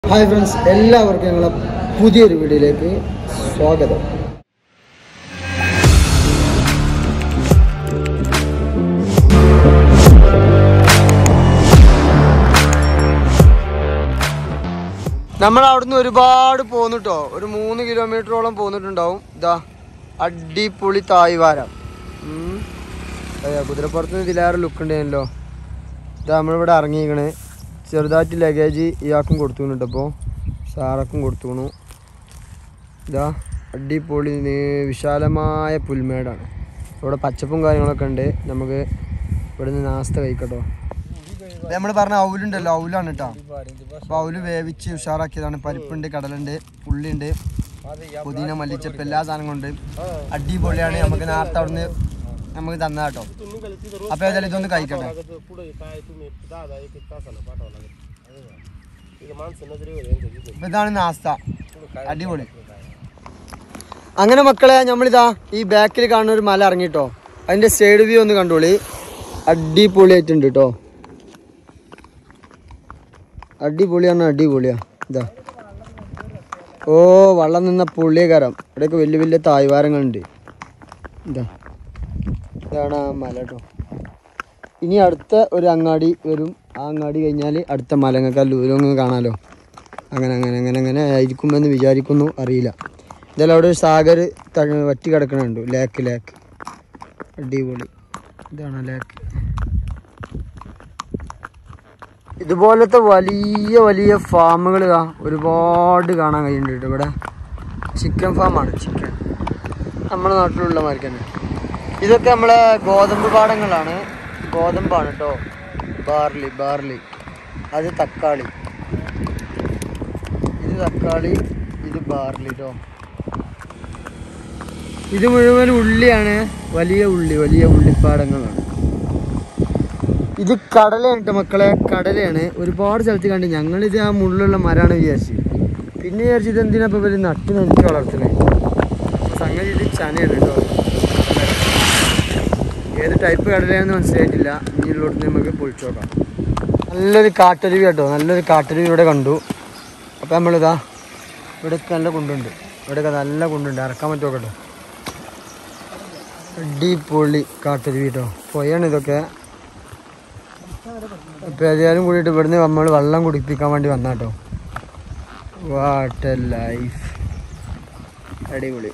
Hi friends എല്ലാവർക്കും ഞങ്ങളെ പുതിയൊരു വീഡിയോയിലേക്ക് സ്വാഗതം നമ്മൾ അവിടുന്ന് ഒരുപാട് പോന്നിട്ടോ ഒരു മൂന്ന് കിലോമീറ്ററോളം പോന്നിട്ടുണ്ടാവും ഇതാ അടിപൊളി തായ്വാരം ഉം. അയ്യ, കുതിരപ്പുറത്ത് ഇതിലേറെ ലുക്ക് ഉണ്ടായിരുന്നല്ലോ ഇതാ നമ്മളിവിടെ ഇറങ്ങിയിരിക്കണ് ചെറുതായിട്ട് ലഗേജ് ഇയാൾക്കും കൊടുത്തുകൊണ്ട് അപ്പോൾ സാറക്കും കൊടുത്തുണു ഇതാ അടിപൊളി നീ- വിശാലമായ പുൽമേടാണ് ഇവിടെ പച്ചപ്പും കാര്യങ്ങളൊക്കെ ഉണ്ട് നമുക്ക് ഇവിടുന്ന് നാസ്ത കഴിക്കട്ടോ നമ്മൾ പറഞ്ഞ ഔലുണ്ടല്ലോ ഔലാണ് കേട്ടോ അപ്പോൾ ഔല് വേവിച്ച് ഉഷാറാക്കിയതാണ് പരിപ്പുണ്ട് കടലുണ്ട് ഉള്ളിയുണ്ട് പുതിന മല്ലിച്ചപ്പ് എല്ലാ സാധനങ്ങളും ഉണ്ട് അടിപൊളിയാണ് നമുക്ക് നേരത്തെ അവിടുന്ന് നമുക്ക് തന്നാ കേട്ടോ അപ്പോൾ ഏതായാലും ഇതൊന്ന് കഴിക്കട്ടെ അപ്പൊ ഇതാണ് നാസ്ത അടിപൊളി അങ്ങനെ മക്കളെ നമ്മളിതാ ഈ ബാക്കിൽ കാണുന്ന ഒരു മല ഇറങ്ങിട്ടോ അതിന്റെ സൈഡ് വ്യൂ ഒന്ന് കണ്ടോളി അടിപൊളിയായിട്ടുണ്ട് കേട്ടോ അടിപൊളിയാണ് അടിപൊളിയാ ഇതാ ഓ വള്ളം നിന്ന പുള്ളിയകാരം ഇവിടെയൊക്കെ വലിയ വലിയ തായ്വാരങ്ങളുണ്ട് ഇതാ ഇതാണ് ആ മല കേട്ടോ ഇനി അടുത്ത ഒരു അങ്ങാടി വരും ആ അങ്ങാടി കഴിഞ്ഞാൽ അടുത്ത മലങ്ങൾക്ക് ലൂലൊന്ന് കാണാലോ അങ്ങനെ അങ്ങനെ അങ്ങനെ അങ്ങനെ ആയിരിക്കുമെന്ന് വിചാരിക്കുന്നു അറിയില്ല ഇതെല്ലാം അവിടെ ഒരു സാഗർ തഴ- വറ്റി കിടക്കണുണ്ട് ലേക്ക് ലേക്ക് അടിപൊളി ഇതാണ് ലേക്ക് ഇതുപോലത്തെ വലിയ വലിയ ഫാമുകൾ ഒരുപാട് കാണാൻ കഴിയുന്നുണ്ട് കേട്ടോ ഇവിടെ ചിക്കൻ ഫാമാണ് ചിക്കൻ നമ്മുടെ നാട്ടിലുള്ള മാതിരി തന്നെ ഇതൊക്കെ നമ്മളെ ഗോതമ്പ് പാടങ്ങളാണ് ഗോതമ്പാണ് കേട്ടോ ബാർലി ബാർലി അത് തക്കാളി ഇത് തക്കാളി ഇത് ബാർലി കേട്ടോ ഇത് മുഴുവൻ ഉള്ളിയാണ് വലിയ ഉള്ളി വലിയ ഉള്ളിപ്പാടങ്ങളാണ് ഇത് കടലയാണ് കേട്ടോ മക്കളെ കടലയാണ് ഒരുപാട് സ്ഥലത്ത് കണ്ട് ഞങ്ങളിത് ആ മുള്ളുള്ള മരമാണ് വിചാരിച്ചു പിന്നെ വിചാരിച്ചു ഇത് എന്തിനാ ഇപ്പൊ ഇവര് നട്ട് നനച്ച് വളർത്തണേ സംഗതി ഇത് ചനയാണ് കേട്ടോ ഏത് ടൈപ്പ് കടലയാണെന്ന് മനസ്സിലായിട്ടില്ല ഇനിയുള്ളടത്ത് നമുക്ക് പൊളിച്ചു നോക്കാം നല്ലൊരു കാട്ടരുവി കേട്ടോ നല്ലൊരു കാട്ടരുവി ഇവിടെ കണ്ടു അപ്പം നമ്മളിതാ ഇവിടെയൊക്കെ നല്ല കുണ്ടുണ്ട് ഇവിടെയൊക്കെ നല്ല കുണ്ടുണ്ട് ഇറക്കാൻ പറ്റുമോ കേട്ടോ അടിപൊളി കാട്ടരുവി കേട്ടോ പൊയ്യാണ് ഇതൊക്കെ അപ്പം ഏതായാലും കൂടിയിട്ട് ഇവിടുന്ന് നമ്മൾ വെള്ളം കുടിപ്പിക്കാൻ വേണ്ടി വന്നാട്ടോ വാട്ട് എ ലൈഫ് അടിപൊളി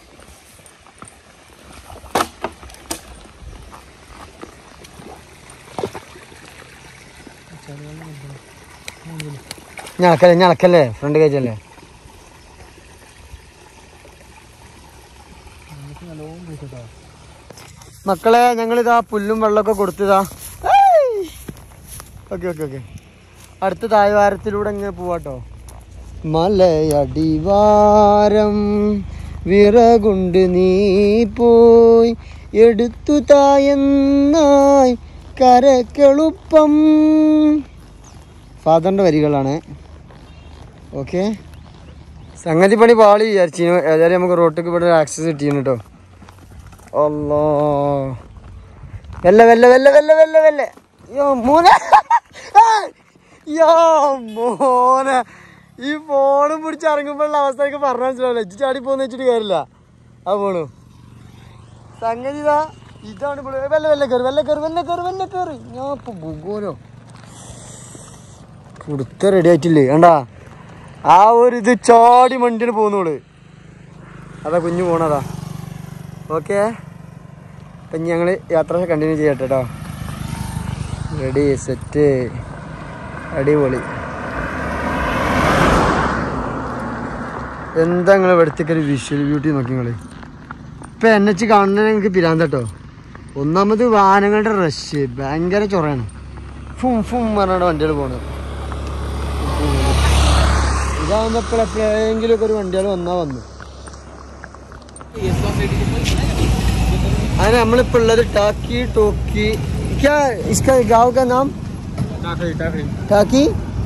ഞളക്കല്ലേ ഞളക്കല്ലേ ഫ്രണ്ട് കഴിച്ചല്ലേ മക്കളെ ഞങ്ങളിതാ പുല്ലും വെള്ളമൊക്കെ കൊടുത്തതാ ഓക്കെ ഓക്കെ ഓക്കെ അടുത്ത തായ്വാരത്തിലൂടെ ഇങ്ങനെ പോവാട്ടോ മലയടിവാരം വിറകുണ്ട് നീ പോയി എടുത്തു തായെന്നായി കരക്കെളുപ്പം ഫാദറിൻ്റെ വരികളാണ് ഓക്കെ സംഗതി പണി പാളി വിചാരിച്ചു ഏതായാലും നമുക്ക് റോട്ടിക്ക് ഇവിടെ ആക്സസ് കിട്ടിയിരുന്നു കേട്ടോ അല്ലോ വെല്ല വെല്ല വെല്ല വെല്ല വെല്ല വെല്ല യോ മോനെ യോ മോനെ ഈ ഫോണും പിടിച്ച് ഇറങ്ങുമ്പോഴുള്ള അവസ്ഥ എനിക്ക് പറഞ്ഞാൽ മനസ്സിലാവില്ല ഇജ്ജ് ചാടി പോന്ന് വെച്ചിട്ട് കാര്യമില്ല ആ ഫോണു സംഗതി ഇതാ ഇതാണ് ഇപ്പോൾ വെല്ല വെല്ല കയറി വെല്ല കയറി വെല്ല കയറി വെല്ല കയറി ഞാൻ ഇപ്പൊ ബുഗോനോ കൊടുത്ത റെഡി ആയിട്ടില്ലേ കണ്ടാ ആ ഒരു ഇത് ചാടി മണ്ടിന് പോകുന്നോള് അതാ കുഞ്ഞു പോണതാ ഓക്കെ അപ്പം ഞങ്ങൾ യാത്ര കണ്ടിന്യൂ ചെയ്യട്ടെ കേട്ടോ റെഡി സെറ്റ് അടിപൊളി എന്താ നിങ്ങൾ ഇവിടുത്തേക്ക് ഒരു വിഷ്വൽ ബ്യൂട്ടി നോക്കി നിങ്ങൾ ഇപ്പം എൻ എച്ച് കാണുന്നത് നിങ്ങൾക്ക് പിരാന്ത കേട്ടോ ഒന്നാമത് വാഹനങ്ങളുടെ റഷ് ഭയങ്കര ചൊറയാണ് ഫും ഫും പറഞ്ഞാണ് വണ്ടികൾ പോണത് ഇതാകുമ്പോൾ എപ്പോഴും എപ്പോഴെങ്കിലും ഒക്കെ ഒരു വണ്ടികൾ വന്നാൽ വന്നു അങ്ങനെ നമ്മളിപ്പോൾ ഉള്ളത് ടാക്കി ടോക്കി क्या इसका गांव का नाम ടാക്കി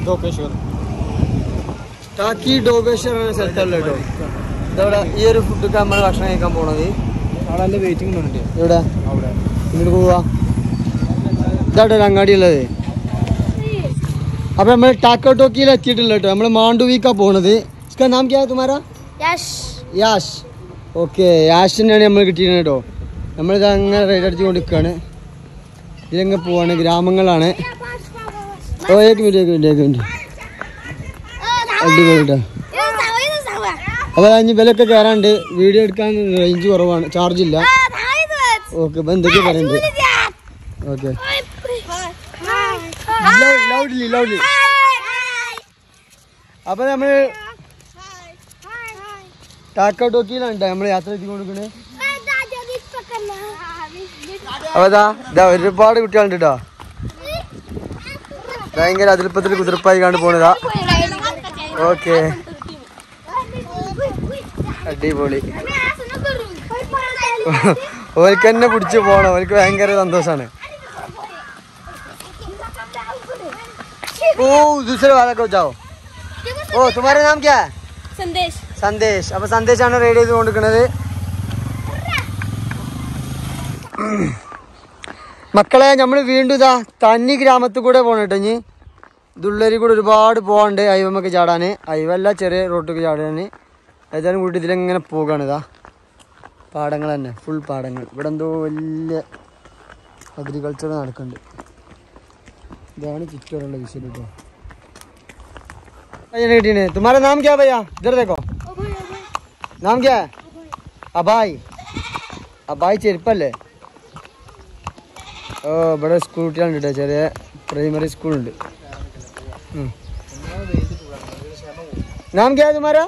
ടാക്കി ഡോഗേശ്വർ എന്ന സ്ഥലത്തുള്ള കേട്ടോ ഇതവിടെ ഈ ഒരു ഫുഡൊക്കെ നമ്മൾ ഭക്ഷണം കഴിക്കാൻ പോണത് അവിടെ വെയിറ്റിംഗ് ഉണ്ട് ഇവിടെ അവിടെ ഇങ്ങോട്ട് പോവാ ഇതാട്ടോ ഒരു അങ്ങാടി ഉള്ളത് അപ്പൊ നമ്മൾ ടാക്കോ ടോക്കിയിൽ എത്തിയിട്ടില്ല കേട്ടോ നമ്മൾ മാണ്ടുവീക്കാ പോണത് ഇസ്കാ നാം ക്യാ തുമാരാ यश യാഷ് ഓക്കെ യാഷിനാണ് നമ്മൾ കിട്ടിയത് കേട്ടോ നമ്മളിത് അങ്ങനെ റൈഡ് അടിച്ച് കൊണ്ടിരിക്കുകയാണ് ഇതിലങ്ങ് പോവാണ് ഗ്രാമങ്ങളാണ് ഓ ഏക്ക് മിനിറ്റ് ഏക്ക് മിനിറ്റ് ഏക്ക് മിനിറ്റ് അടിപൊളി കേട്ടോ അപ്പോൾ ഇനി വിലയൊക്കെ കയറാണ്ട് വീഡിയോ എടുക്കാൻ റേഞ്ച് കുറവാണ് ചാർജ് ഇല്ല ഓക്കെ ഇപ്പം എന്തൊക്കെയാ പറയുന്നത് ഓക്കെ ലൗഡ്ലി ലൗഡ്ലി അപ്പോൾ നമ്മൾ ടാക്കോ ടോക്കിയിലാണ് കേട്ടോ നമ്മൾ യാത്ര എത്തി കൊടുക്കണേ അപ്പോൾ ഇതാ ഇതാ ഒരുപാട് കുട്ടികളുണ്ട് കേട്ടോ ഭയങ്കര അതിൽപ്പത്തിൽ കുതിർപ്പായി കണ്ട് പോണതാ ഓക്കെ അടിപൊളി ഓൽക്ക് തന്നെ പിടിച്ച് പോണം ഓൽക്ക് ഭയങ്കര സന്തോഷാണ് ഓ दूसरे वाला को जाओ ഓ तुम्हारा नाम क्या है संदेश സന്ദേശ് അപ്പൊ സന്ദേശാണ് റെഡി ചെയ്ത് കൊടുക്കുന്നത് മക്കളെ നമ്മൾ വീണ്ടും ഇതാ തന്നി ഗ്രാമത്തിൽ കൂടെ പോകണം കേട്ടോ ഇനി ദുള്ളരി കൂടെ ഒരുപാട് പോകാണ്ട് അയവമ്മക്ക് ചാടാൻ അയവല്ല ചെറിയ റോട്ടിക്ക് ചാടാൻ ഏതായാലും കൂട്ടി ഇതിലെങ്ങനെ പോകാണ് ഇതാ പാടങ്ങൾ തന്നെ ഫുൾ പാടങ്ങൾ ഇവിടെ എന്തോ വലിയ അഗ്രികൾച്ചർ നടക്കുന്നുണ്ട് ഇതാണ് ചുറ്റോറുള്ള വിഷയം കേട്ടോ പയ്യനെ കിട്ടീനെ തുമാരെ നാം ക്യാ ഭയ്യ ഇധർ देखो നാം ക്യാ അബായ് അബായ് ചെരുപ്പല്ലേ ഓ ഇവിടെ സ്കൂൾ കുട്ടികളുണ്ട് കേട്ടോ ചെറിയ പ്രൈമറി സ്കൂളുണ്ട് ഉം. നാം ക്യാ തുമാരാ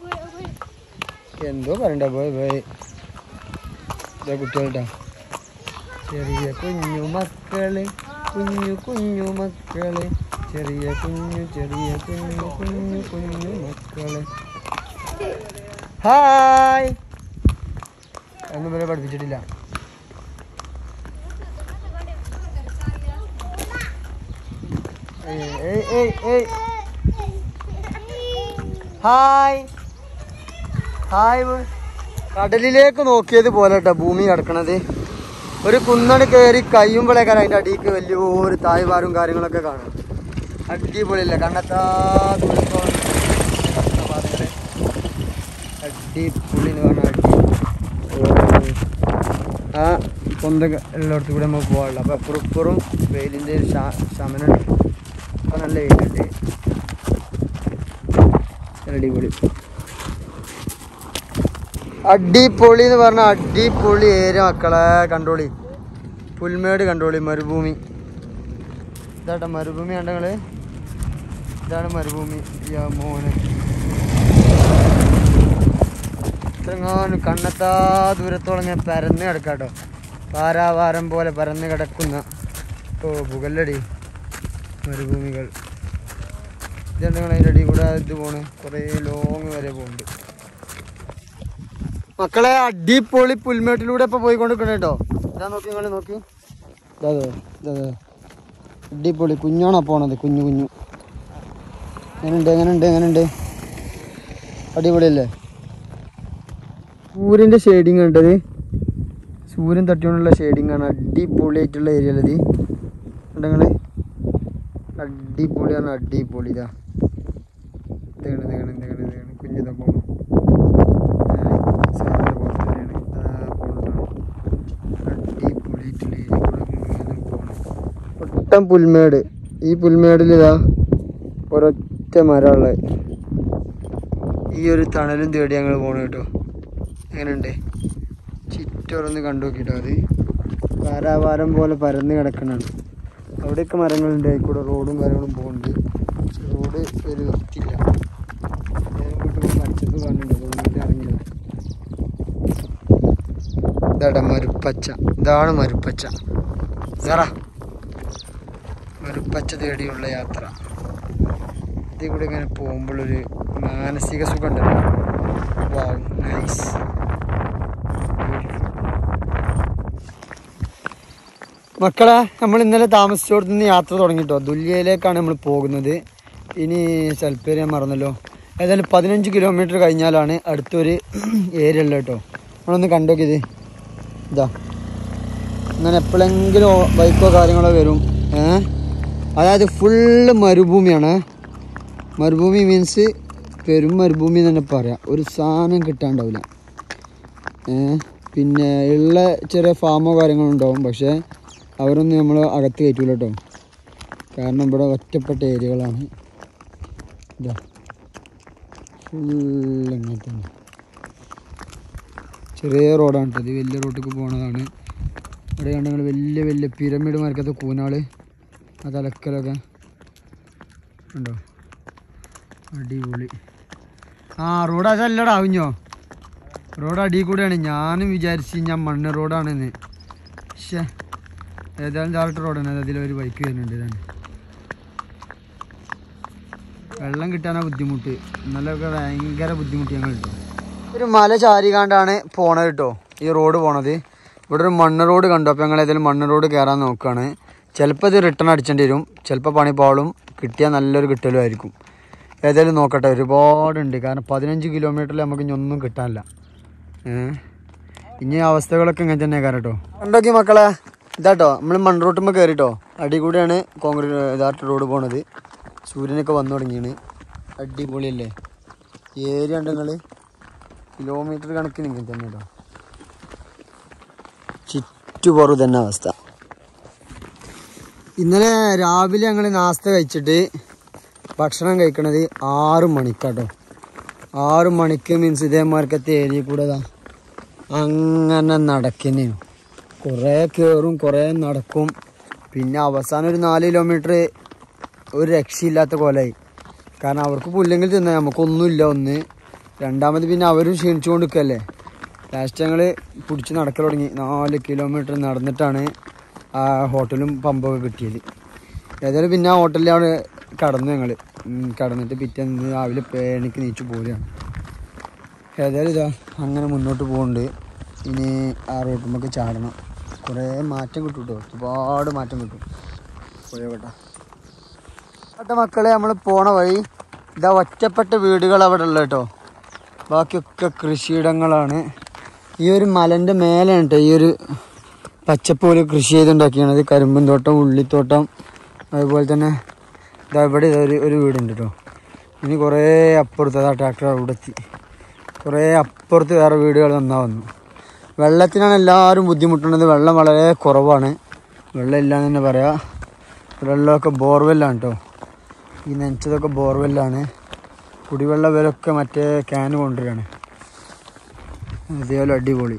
എന്തോ പറയണ്ട പോയി പോയി ഇതാ കുട്ടികൾട്ടാ ചെറിയ കുഞ്ഞു മക്കള് കുഞ്ഞു കുഞ്ഞു മക്കള് ചെറിയ കുഞ്ഞു ചെറിയ കുഞ്ഞു കുഞ്ഞു കുഞ്ഞു മക്കള് ഹായ് ഒന്നും വരെ പഠിപ്പിച്ചിട്ടില്ല ഏയ്, ഏയ്, ഏയ്, ഏയ്. Hi hi boy. കടലിലേക്ക് നോക്കിയത് പോലെ കേട്ടോ ഭൂമി കിടക്കണത് ഒരു കുന്നണ് കയറി കഴിയുമ്പോഴേക്കാണ് അതിൻ്റെ അടിക്ക് വലിയൊരു തായ്വാരും കാര്യങ്ങളൊക്കെ കാണും അടിപൊളിയല്ല കണ്ണെത്താ ദൂരത്തോളം കിടക്കുന്ന പാതകള്. അടിപൊളി എന്ന് പറഞ്ഞാൽ അടി ഓ. ആ പൊന്ത എല്ലായിടത്തും കൂടെ നമുക്ക് പോകാനുള്ള അപ്പോൾ അപ്പുറം ഇപ്പുറം വെയിലിൻ്റെ ഒരു ശ- ശമനമുണ്ട് അപ്പോൾ നല്ല വെയിലുണ്ട് അടിപൊളി അടിപൊളി എന്ന് പറഞ്ഞാൽ അടിപൊളി ഏരിയ മക്കളെ കണ്ടോളി പുൽമേട് കണ്ടോളി മരുഭൂമി ഇതാട്ടെ മരുഭൂമി കണ്ട നിങ്ങള് ഇതാണ് മരുഭൂമി യാ മോനെ ഇത്രങ്ങാനും കണ്ണെത്താ ദൂരത്തോളം ഞാൻ പരന്ന് കിടക്കാട്ടോ പാരാവാരം പോലെ പരന്ന് കിടക്കുന്ന ഓ പുകല്ലടി മരുഭൂമികൾ ഇതുണ്ട് നിങ്ങൾ അതിൻ്റെ അടിയിൽ കൂടെ ഇത് പോണ് കുറേ ലോങ് വരെ പോകുന്നുണ്ട് മക്കളെ അടിപൊളി പുൽമേട്ടിലൂടെ ഇപ്പൊ പോയിക്കൊണ്ടിരിക്കണ കേട്ടോ ഇതാ നോക്കി നിങ്ങൾ നോക്കി ഇതാ ദേ, ഇതാ ദേ. അടിപൊളി കുഞ്ഞാണോ പോണത് കുഞ്ഞു കുഞ്ഞു എങ്ങനുണ്ട് എങ്ങനുണ്ട് എങ്ങനുണ്ട് അടിപൊളിയല്ലേ സൂര്യന്റെ ഷെയ്ഡിങ് ഉണ്ടത് സൂര്യൻ തട്ടിക്കൊണ്ടുള്ള ഷെയ്ഡിങ് ആണ് അടിപൊളിയായിട്ടുള്ള ഏരിയ അല്ലത് ഉണ്ടെങ്കില് അടിപൊളിയാണ് അടിപൊളി ഇതാ ഇതാണ് ഇതാണ് ഇതാണ് ഇതാണ് കുഞ്ഞിതാ പോണു സാറിൻ്റെ പുറത്താണ് അടിപൊളിയായിട്ടുള്ള ഏരിയ കൂടെ ഇങ്ങനെ പോകണം ഒട്ടം പുൽമേട് ഈ പുൽമേടിൽ ഇതാ ഒരൊറ്റ മരമുള്ളത് ഈ ഒരു തണലും തേടി ഞങ്ങൾ പോണു കേട്ടോ എങ്ങനെയുണ്ട് ചുറ്റോറൊന്ന് കണ്ടു നോക്കിട്ടോ അത് പാരാവാരം പോലെ പരന്ന് കിടക്കണാണ് അവിടെയൊക്കെ മരങ്ങളുണ്ട് അതിൽ കൂടെ റോഡും കാര്യങ്ങളും പോകുന്നുണ്ട് പക്ഷെ റോഡ് ഒരു വൃത്തിയില്ല നേരം കൂട്ടി മരിച്ചത് കാണുന്നുണ്ട് അതുകൊണ്ട് ഇറങ്ങിയത് ഇതാടാ മരുപ്പച്ച ഇതാണ് മരുപ്പച്ച സാറ മരുപ്പച്ച തേടിയുള്ള യാത്ര ഇതിൽ കൂടെ ഇങ്ങനെ പോകുമ്പോഴൊരു മാനസിക സുഖം ഉണ്ടല്ലോ വാവ് നൈസ് മക്കളെ നമ്മൾ ഇന്നലെ താമസിച്ചോടത്ത് നിന്ന് യാത്ര തുടങ്ങിട്ടോ ദുല്യയിലേക്കാണ് നമ്മൾ പോകുന്നത് ഇനി സ്ഥലപ്പേര് ഞാൻ മറന്നല്ലോ ഏതായാലും പതിനഞ്ച് കിലോമീറ്റർ കഴിഞ്ഞാലാണ് അടുത്തൊരു ഏരിയ ഉള്ളത് കേട്ടോ നമ്മളൊന്ന് കണ്ടോക്കിയത് ഇതാ അങ്ങനെ എപ്പോഴെങ്കിലും ബൈക്കോ കാര്യങ്ങളോ വരും ഏ അതായത് ഫുള്ള് മരുഭൂമിയാണ് മരുഭൂമി മീൻസ് പെരും മരുഭൂമി എന്ന് തന്നെ പറയാം ഒരു സാധനം കിട്ടാണ്ടാവില്ല ഏ, പിന്നെ ഉള്ള ചെറിയ ഫാമോ കാര്യങ്ങളോ ഉണ്ടാവും പക്ഷേ അവരൊന്നും നമ്മൾ അകത്ത് കയറ്റൂല കേട്ടോ കാരണം ഇവിടെ ഒറ്റപ്പെട്ട ഏരിയകളാണ് ഇതാ ഫുള്ള് ഇങ്ങനെ തന്നെ ചെറിയ റോഡാണ് കേട്ടോ ഇത് വലിയ റോട്ടിലേക്ക് പോണതാണ് ഇവിടെ കണ്ട് നിങ്ങൾ വലിയ വലിയ പിരമിഡ് മാർക്കത്തെ കൂനാള് ആ തലക്കലൊക്കെ ഉണ്ടോ അടിപൊളി ആ റോഡ് അതല്ലടാ കുഞ്ഞോ റോഡ് അടി കൂടെയാണ് ഞാനും വിചാരിച്ച് ഞാൻ മണ്ണ് റോഡാണെന്ന് പക്ഷേ ഏതായാലും ഡയറക്റ്റ് റോഡാണ് അതിലൊരു ബൈക്ക് വരുന്നുണ്ട് ഇതാണ് വെള്ളം കിട്ടാനാ ബുദ്ധിമുട്ട് ഇന്നലെയൊക്കെ ഭയങ്കര ബുദ്ധിമുട്ട് ഞങ്ങൾ കിട്ടും ഒരു മല ചാരികാണ്ടാണ് പോണത് കേട്ടോ ഈ റോഡ് പോണത് ഇവിടെ ഒരു മണ്ണ് റോഡ് കണ്ടു അപ്പോൾ ഞങ്ങൾ ഏതായാലും മണ്ണ് റോഡ് കയറാൻ നോക്കുകയാണ് ചിലപ്പോൾ ഇത് റിട്ടേൺ അടിച്ചേണ്ടി വരും ചിലപ്പോൾ പണി പാളും കിട്ടിയാൽ നല്ലൊരു കിട്ടലും ആയിരിക്കും ഏതായാലും നോക്കട്ടെ ഒരുപാടുണ്ട് കാരണം പതിനഞ്ച് കിലോമീറ്ററിൽ നമുക്ക് ഇനി ഒന്നും കിട്ടാനില്ല ഏഹ് ഇനി അവസ്ഥകളൊക്കെ ഇങ്ങനെ തന്നെ കാരണം കേട്ടോ കണ്ടോക്കി മക്കളെ ഇതാട്ടോ നമ്മൾ മണ്ണ് റോട്ടുമ്പോൾ കയറിട്ടോ അടി കൂടെയാണ് കോൺക്രീറ്റ് ഇതായിട്ട് റോഡ് പോണത് സൂര്യനൊക്കെ വന്നു തുടങ്ങിയാണ് അടിപൊളിയല്ലേ ഏരിയ ഉണ്ട് നിങ്ങൾ കിലോമീറ്റർ കണക്കിന് ഇങ്ങനെ തന്നെ കേട്ടോ ചുറ്റുപുറം തന്നെ അവസ്ഥ ഇന്നലെ രാവിലെ ഞങ്ങൾ നാസ്ത കഴിച്ചിട്ട് ഭക്ഷണം കഴിക്കണത് ആറ് മണിക്കാട്ടോ ആറ് മണിക്ക് മീൻസ് ഇതേമാർക്കത്തെ ഏരിയ കൂടെ ദാ അങ്ങനെ നടക്കുന്നേ കുറേ കയറും കുറേ നടക്കും പിന്നെ അവസാനം ഒരു നാല് കിലോമീറ്റർ ഒരു രക്ഷയില്ലാത്ത കോലായി കാരണം അവർക്ക് പുല്ലെങ്കിൽ തിന്നാ നമുക്കൊന്നുമില്ല ഒന്ന് രണ്ടാമത് പിന്നെ അവരും ക്ഷീണിച്ചു കൊണ്ടിരിക്കല്ലേ ലാസ്റ്റ് ഞങ്ങൾ പിടിച്ച് നടക്കൽ തുടങ്ങി നാല് കിലോമീറ്റർ നടന്നിട്ടാണ് ആ ഹോട്ടലും പമ്പൊക്കെ കിട്ടിയത് ഏതായാലും പിന്നെ ആ ഹോട്ടലിൽ അവിടെ കടന്നു ഞങ്ങൾ കടന്നിട്ട് പിറ്റേന്ന് രാവിലെ പേണിക്ക് നീച്ചു പോവുകയാണ് ഏതായാലും ഇതാ അങ്ങനെ മുന്നോട്ട് പോകുന്നുണ്ട് ഇനി ആ റോട്ടുമ്മക്ക് ചാടണം കുറേ മാറ്റം കിട്ടും കേട്ടോ ഒരുപാട് മാറ്റം കിട്ടും പോയോട്ടെ കേട്ടോ മക്കളെ നമ്മൾ പോണ വഴി ഇതാ ഒറ്റപ്പെട്ട വീടുകൾ അവിടെ ഉള്ള കേട്ടോ ബാക്കിയൊക്കെ കൃഷിയിടങ്ങളാണ് ഈ ഒരു മലൻ്റെ മേലെയാണ് കേട്ടോ ഈ ഒരു പച്ചപ്പ് പോലെ കൃഷി ചെയ്തുണ്ടാക്കിയാണത് കരിമ്പൻ തോട്ടം ഉള്ളിത്തോട്ടം അതുപോലെ തന്നെ ഇതാ ഇവിടെ ഇതാ ഒരു ഒരു വീടുണ്ട് കേട്ടോ ഇനി കുറേ അപ്പുറത്ത് അതാ ട്രാക്ടർ അവിടെ എത്തി കുറേ അപ്പുറത്ത് വേറെ വീടുകൾ വന്നാ വന്നു വെള്ളത്തിനാണ് എല്ലാവരും ബുദ്ധിമുട്ടുന്നത് വെള്ളം വളരെ കുറവാണ് വെള്ളം ഇല്ലാന്ന് തന്നെ പറയാം വെള്ളമൊക്കെ ബോർവെല്ലാണ് കേട്ടോ ഈ നനച്ചതൊക്കെ ബോർവെല്ലാണ് കുടിവെള്ള വിലൊക്കെ മറ്റേ ക്യാന് കൊണ്ടുവരികയാണ് അതേപോലെ അടിപൊളി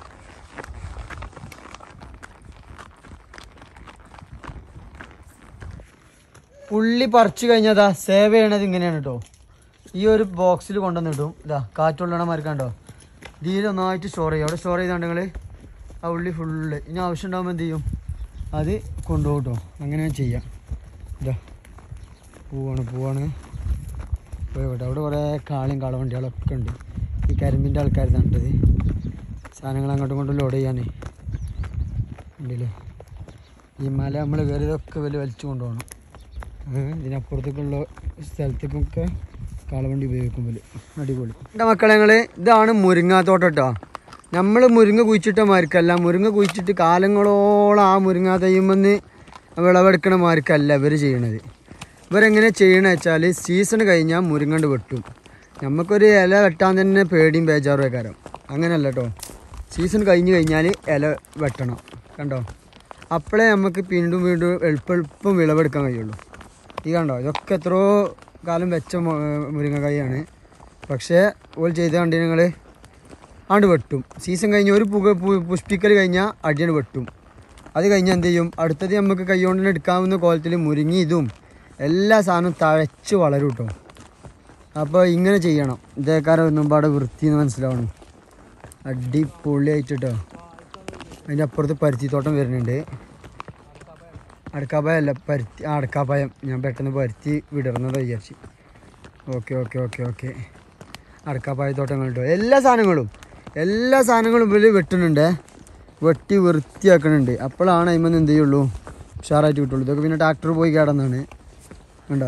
പുള്ളി പറിച്ചു കഴിഞ്ഞതാ സേവ് ചെയ്യണത് ഇങ്ങനെയാണ് കേട്ടോ ഈ ഒരു ബോക്സിൽ കൊണ്ടുവന്നിട്ടും ഇതാ കാറ്റുള്ളണ മരക്കാണ്ടോ ഇതിൽ ഒന്നായിട്ട് സ്റ്റോർ ചെയ്യും അവിടെ സ്റ്റോർ ചെയ്താണ്ട് നിങ്ങൾ ആ ഉള്ളി ഫുള്ള് ഇനി ആവശ്യം ഉണ്ടാകുമ്പോൾ എന്ത് ചെയ്യും അത് കൊണ്ടുപോകും കേട്ടോ അങ്ങനെ ചെയ്യാം ഇതാ പൂവാണ് പൂവാണ് പോയിക്കോട്ടെ അവിടെ കുറേ കാളിയും കാളവണ്ടികളൊക്കെ ഉണ്ട് ഈ കരിമ്പിൻ്റെ ആൾക്കാർ നട്ടത് സാധനങ്ങൾ അങ്ങോട്ടും ഇങ്ങോട്ടും ലോഡ് ചെയ്യാനേ ഉണ്ടല്ലേ ഈ മല നമ്മൾ കയറിയതൊക്കെ വലിയ വലിച്ചു കൊണ്ടുപോകണം ഏഹ് ഇതിനപ്പുറത്തേക്കുള്ള സ്ഥലത്തേക്കൊക്കെ കാളവണ്ടി ഉപയോഗിക്കുമ്പോൾ അടിപൊളി എൻ്റെ മക്കളെ ഞങ്ങൾ ഇതാണ് മുരിങ്ങാത്തോട്ടം കേട്ടോ നമ്മൾ മുരിങ്ങ കുഴിച്ചിട്ട മാർക്കല്ല മുരിങ്ങ കുഴിച്ചിട്ട് കാലങ്ങളോളം ആ മുരിങ്ങ തയ്യുമെന്ന് വിളവെടുക്കണ മാർക്കല്ല ഇവർ ചെയ്യണത് ഇവരെങ്ങനെ ചെയ്യണമെന്ന് വെച്ചാൽ സീസൺ കഴിഞ്ഞാൽ മുരിങ്ങണ്ട് വെട്ടും നമുക്കൊരു ഇല വെട്ടാൻ തന്നെ പേടിയും ബേജാറും കാരണം അങ്ങനെയല്ല കേട്ടോ സീസൺ കഴിഞ്ഞ് കഴിഞ്ഞാൽ ഇല വെട്ടണം കണ്ടോ അപ്പോഴേ നമുക്ക് വീണ്ടും വീണ്ടും എളുപ്പം എളുപ്പം വിളവെടുക്കാൻ കഴിയുള്ളൂ ഈ കണ്ടോ ഇതൊക്കെ എത്രയോ കാലം വെച്ച മു- മുരിങ്ങക്കായാണ് പക്ഷേ ഓൾ ചെയ്ത കണ്ടി ഞങ്ങൾ ആണ്ട് വെട്ടും സീസൺ കഴിഞ്ഞ് ഒരു പുക പു- പുഷ്പിക്കൽ കഴിഞ്ഞാൽ അടിയാണ് വെട്ടും അത് കഴിഞ്ഞാൽ എന്ത് ചെയ്യും അടുത്തത് നമുക്ക് കൈകൊണ്ട് തന്നെ എടുക്കാവുന്ന കോലത്തിൽ മുരിങ്ങി ഇതും എല്ലാ സാധനവും തഴച്ച് വളരും കേട്ടോ അപ്പോൾ ഇങ്ങനെ ചെയ്യണം ഇതേക്കാരം ഒന്നും പാടെ വൃത്തി എന്ന് മനസ്സിലാവണം അടിപൊളിയായിട്ട് കേട്ടോ അതിൻ്റെ അപ്പുറത്ത് പരുത്തിത്തോട്ടം വരുന്നുണ്ട് അടക്കാപ്പായം അല്ല പരുത്തി ആ അടക്കാപ്പായം ഞാൻ പെട്ടെന്ന് പരുത്തി വിടർന്നത് വിചാരിച്ച് ഓക്കെ ഓക്കെ ഓക്കെ ഓക്കെ അടക്കാപ്പായത്തോട്ടങ്ങൾ കേട്ടോ എല്ലാ സാധനങ്ങളും എല്ലാ സാധനങ്ങളും ഇവർ വെട്ടുന്നുണ്ട് വെട്ടി വൃത്തിയാക്കുന്നുണ്ട് അപ്പോഴാണ് അതിമെന്ന് എന്ത് ചെയ്യുള്ളൂ ഉഷാറായിട്ട് കിട്ടുള്ളൂ ഇതൊക്കെ പിന്നെ ട്രാക്ടർ പോയി കിടന്നാണ് കണ്ടോ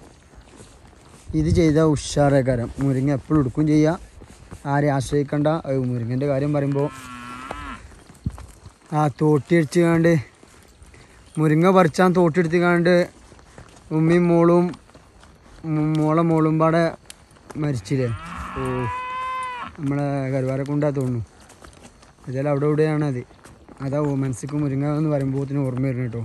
ഇത് ചെയ്താൽ ഉഷാറേക്കാരം മുരിങ്ങ എപ്പോഴും എടുക്കും ചെയ്യുക ആരെ ആശ്രയിക്കണ്ട അത് മുരിങ്ങൻ്റെ കാര്യം പറയുമ്പോൾ ആ തോട്ടി അടിച്ച് കാണ്ട് മുരിങ്ങ പറിച്ചാൻ തോട്ടി എടുത്ത് കാണ്ട് ഉമ്മയും മോളും ഉം, മോളെ മോളും പാടെ മരിച്ചില്ലേ ഓ നമ്മളെ കരുവാരക്കുണ്ടാ തോന്നുന്നു ഏതായാലും അവിടെ ഇവിടെയാണ് അത് അതാ ഓ മനസ്സിക്ക് മുരിങ്ങ എന്ന് പറയുമ്പോഴത്തിന് ഓർമ്മ വരുന്നു കേട്ടോ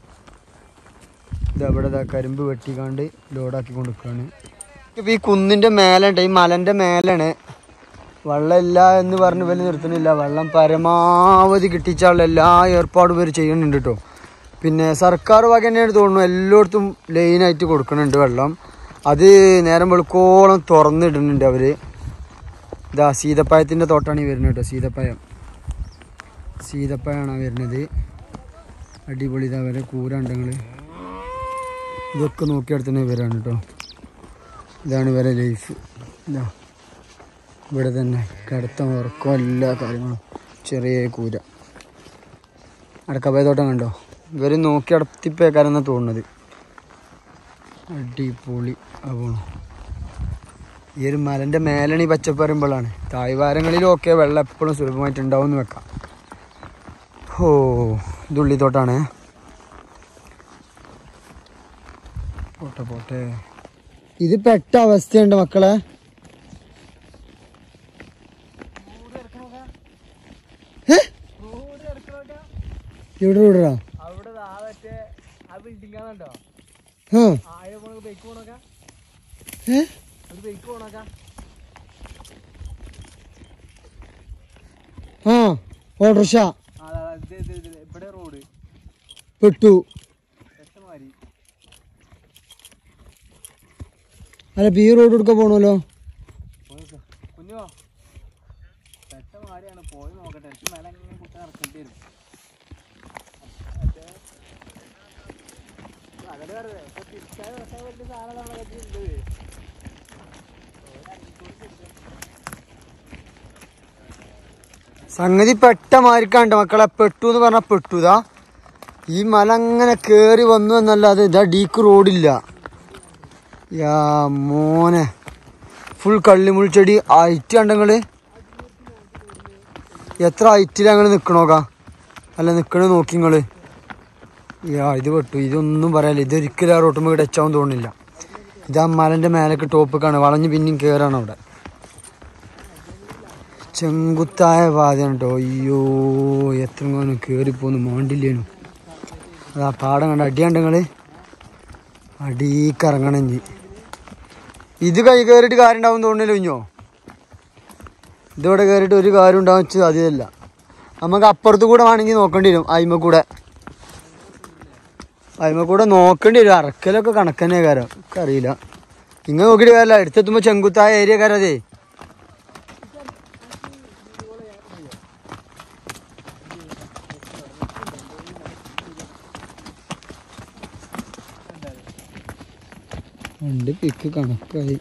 ഇത് അവിടെ ദാ കരിമ്പ് വെട്ടിക്കാണ്ട് ലോഡാക്കി കൊടുക്കുകയാണ് ഇപ്പം ഈ കുന്നിൻ്റെ മേലുണ്ട് ഈ മലൻ്റെ മേലാണ് വെള്ളമില്ല എന്ന് പറഞ്ഞ് ഇവര് നിർത്തുന്നില്ല വെള്ളം പരമാവധി കിട്ടിച്ചാലുള്ള എല്ലാ ഏർപ്പാടും ഇവർ ചെയ്യുന്നുണ്ട് കേട്ടോ പിന്നെ സർക്കാർ വക തന്നെയാണ് തോന്നുന്നു എല്ലായിടത്തും ലൈനായിട്ട് കൊടുക്കുന്നുണ്ട് വെള്ളം അത് നേരം വെളുക്കോളം തുറന്നിടുന്നുണ്ട് അവർ ഇതാ സീതപ്പഴത്തിൻ്റെ തോട്ടാണ് ഈ വരുന്നത് കേട്ടോ സീതപ്പഴം സീതപ്പഴമാണ് വരുന്നത് അടിപൊളി ഇതാ വരെ കൂരണ്ടങ്ങൾ ഇതൊക്കെ നോക്കിയെടുത്തുന്ന ഇവരാണ് കേട്ടോ ഇതാണ് ഇവരെ ലൈഫ് ഇതാ ഇവിടെ തന്നെ കിടത്തം ഉറക്കം എല്ലാ കാര്യങ്ങളും ചെറിയ കൂര അടക്കപ്പയത്തോട്ടം കണ്ടോ ഇവർ നോക്കി അടത്തിപ്പേക്കാരെന്നാണ് തോന്നുന്നത് അടിപൊളി അപ്പോൾ ഈ ഒരു മലൻ്റെ മേലാണ് ഈ പച്ചപ്പ് പറയുമ്പോഴാണ് തായ്വാരങ്ങളിലൊക്കെ വെള്ളം എപ്പോഴും സുലഭമായിട്ട് ഉണ്ടാവും എന്ന് വെക്കാം ഓ ഇത് ഉള്ളിത്തോട്ടാണ് പോട്ടെ പോട്ടെ ഇത് പെട്ട അവസ്ഥയുണ്ട് മക്കളെ ഏ? എവിടെ വിടറാ അവിടെ ആ മറ്റേ ആ ബിൽഡിംഗ് ആണോ ആ ആയ പോണ ബൈക്ക് പോണോക്ക ഏ ഒരു ബൈക്ക് പോണോക്ക ആ ഓട്ടോറിക്ഷ ഇവിടെ റോഡ് പെട്ടു പെട്ടമാരി അല്ല ബി റോഡ് എടുക്കാൻ പോണല്ലോ കുഞ്ഞോ പെട്ടമാരിയാണ് പോയി നോക്കട്ടെ എനിക്ക് മേലെ എങ്ങനെ കുട്ടി നടക്കേണ്ടി വരും മറ്റേ അതല്ലേ പറഞ്ഞത് ഇപ്പൊ തിരിച്ചാൽ വെക്കാൻ വലിയ സാധനം നമ്മളെ കയ്യിലുണ്ട് സംഗതി പെട്ട മാരിക്കാണ്ട് മക്കളെ പെട്ടു എന്ന് പറഞ്ഞാൽ പെട്ടു ഇതാ ഈ മല അങ്ങനെ കേറി വന്നു എന്നല്ലാതെ ഇതാ ഡീക്ക് റോഡില്ല യാ മോനെ ഫുൾ കള്ളിമുൾച്ചെടി ഹൈറ്റ് കണ്ടങ്ങള് എത്ര ഹൈറ്റിലാ ഞങ്ങൾ നിക്കണോക്കാ അല്ല നിക്കണ നോക്കി നിങ്ങള് യാ ഇത് പെട്ടു ഇതൊന്നും പറയാനില്ല ഇതൊരിക്കലും ആ റോട്ടുമ്പോൾ ടച്ചാവും തോന്നുന്നില്ല ഇതാ മലന്റെ മേലേക്ക് ടോപ്പിക്കാണ് വളഞ്ഞ് പിന്നെയും കേറാണ് അവിടെ ചെങ്കുത്തായ പാതയാണ് കേട്ടോ അയ്യോ എത്ര കോനും കയറിപ്പോന്ന് മാണ്ടില്ലേനു അതാ പാടം കണ്ട അടിയാണ്ടങ്ങള് അടീക്കിറങ്ങണഞ്ഞ് ഇത് കൈ കയറിയിട്ട് കാര്യം ഉണ്ടാവും തോന്നില്ല കുഞ്ഞോ ഇതിവിടെ കയറിയിട്ട് ഒരു കാര്യം ഉണ്ടാവും വെച്ച് അതിലല്ല നമുക്ക് അപ്പുറത്ത് കൂടെ വേണമെങ്കിൽ നോക്കേണ്ടി വരും അയിമ കൂടെ അയിമ കൂടെ നോക്കേണ്ടി വരും അറക്കലൊക്കെ കണക്കന്നെ കാരം ഒക്കെ അറിയില്ല ഇങ്ങനെ നോക്കിയിട്ട് കാര്യമില്ല അടുത്തെത്തുമ്പോൾ ചെങ്കുത്തായ ഏരിയ കാരം അതേ രണ്ട് പിക്ക് കണക്കായി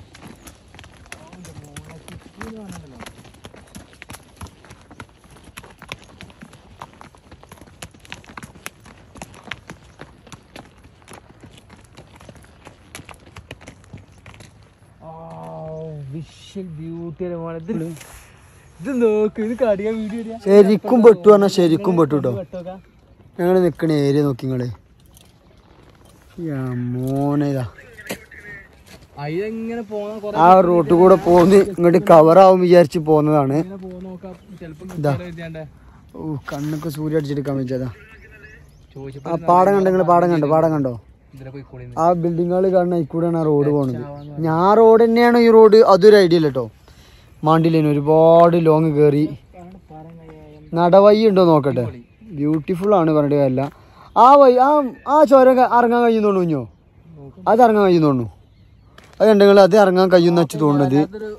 വിഷ്വൽ ബ്യൂട്ടി ഇത് നോക്ക് ഇത് കടിയാ വീഡിയോ ശരിക്കും പെട്ടു പറഞ്ഞാൽ ശരിക്കും പെട്ടു കേട്ടോ ഞങ്ങൾ നിൽക്കണ ഏരിയ നോക്കി നിങ്ങള് യാ മോനെ ഇതാ അതിലെങ്ങനെ പോകാൻ കൊറേ ആ റൂട്ട് കൂടെ പോന്ന് ഇങ്ങോട്ട് കവറാവും വിചാരിച്ച് പോന്നതാണ് ഇങ്ങനെ പോകാൻ നോക്കാം ചെലപ്പം ഇതാ. കിട്ടാൻ എഴുതിയാണ്ടേ ഓ കണ്ണൊക്കെ സൂര്യ അടിച്ചെടുക്കാൻ വെച്ചതാ ചോദിച്ചപ്പോ ആ പാടം കണ്ടോ നിങ്ങള് പാടം കണ്ടോ പാടം കണ്ടോ ഇതിനെ പോയിക്കോളി ആ ബിൽഡിങ്ങുകൾ കാണുന്ന ഇക്കൂടെയാണ് ആ റോഡ് പോണത് ഞാൻ റോഡ് തന്നെയാണ് ഈ റോഡ് അതൊരു ഐഡിയ ഇല്ല കേട്ടോ മാണ്ടിലേന് ഒരുപാട് ലോങ് കയറി നടവഴി ഉണ്ടോ നോക്കട്ടെ ബ്യൂട്ടിഫുൾ ആണ് പറഞ്ഞിട്ട് കാര്യമില്ല ആ വഴി ആ ആ ചോര ക- ഇറങ്ങാൻ കഴിയുന്നു തോന്നുന്നു കുഞ്ഞോ അത് ഇറങ്ങാൻ കഴിയുന്നു തോന്നുന്നു അത് ഉണ്ടെങ്കിൽ അത് ഇറങ്ങാൻ കഴിയുന്ന വെച്ച് തോന്നുന്നത്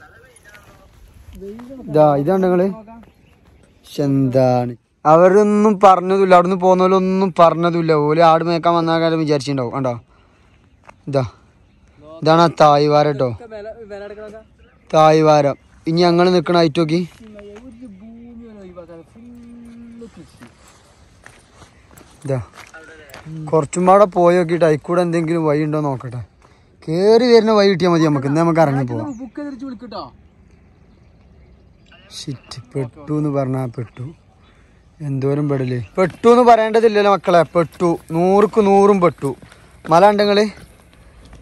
ഇതാ ഇതാണ്ടെങ്കില് എന്താണ് അവരൊന്നും പറഞ്ഞതുമില്ല അവിടുന്ന് പോകുന്നവരൊന്നും പറഞ്ഞതുമില്ല ഓല് ആട് മേക്കാൻ വന്ന കാര്യം വിചാരിച്ചിട്ടുണ്ടാവും കണ്ടോ ഇതാ ഇതാണ് ആ തായ്വാരം കേട്ടോ വില വില എടുക്കണൊക്കെ തായ്വാരം ഇനി ഞങ്ങൾ നിൽക്കണ ഹൈറ്റ് നോക്കി ഒരു ഭൂമി ഒഴിവാക്കാതെ ഫുള്ള് കൃഷി ഇതാ കുറച്ചും പാടെ പോയി നോക്കിയിട്ട് അതിക്കൂടെ എന്തെങ്കിലും വഴി ഉണ്ടോ നോക്കട്ടെ കേറി വരുന്ന വഴി കിട്ടിയാൽ മതി നമുക്ക് ഇന്ന് നമുക്ക് ഇറങ്ങി പോവാം ബുക്ക് തിരിച്ചു വിളിക്കട്ടോ ഷിറ്റ് പെട്ടു എന്ന് പറഞ്ഞാ പെട്ടു എന്തോരം പെടല് പെട്ടു എന്ന് പറയേണ്ടതില്ലല്ലോ മക്കളെ പെട്ടു നൂറുക്ക് നൂറും പെട്ടു മല ഉണ്ടെങ്കില്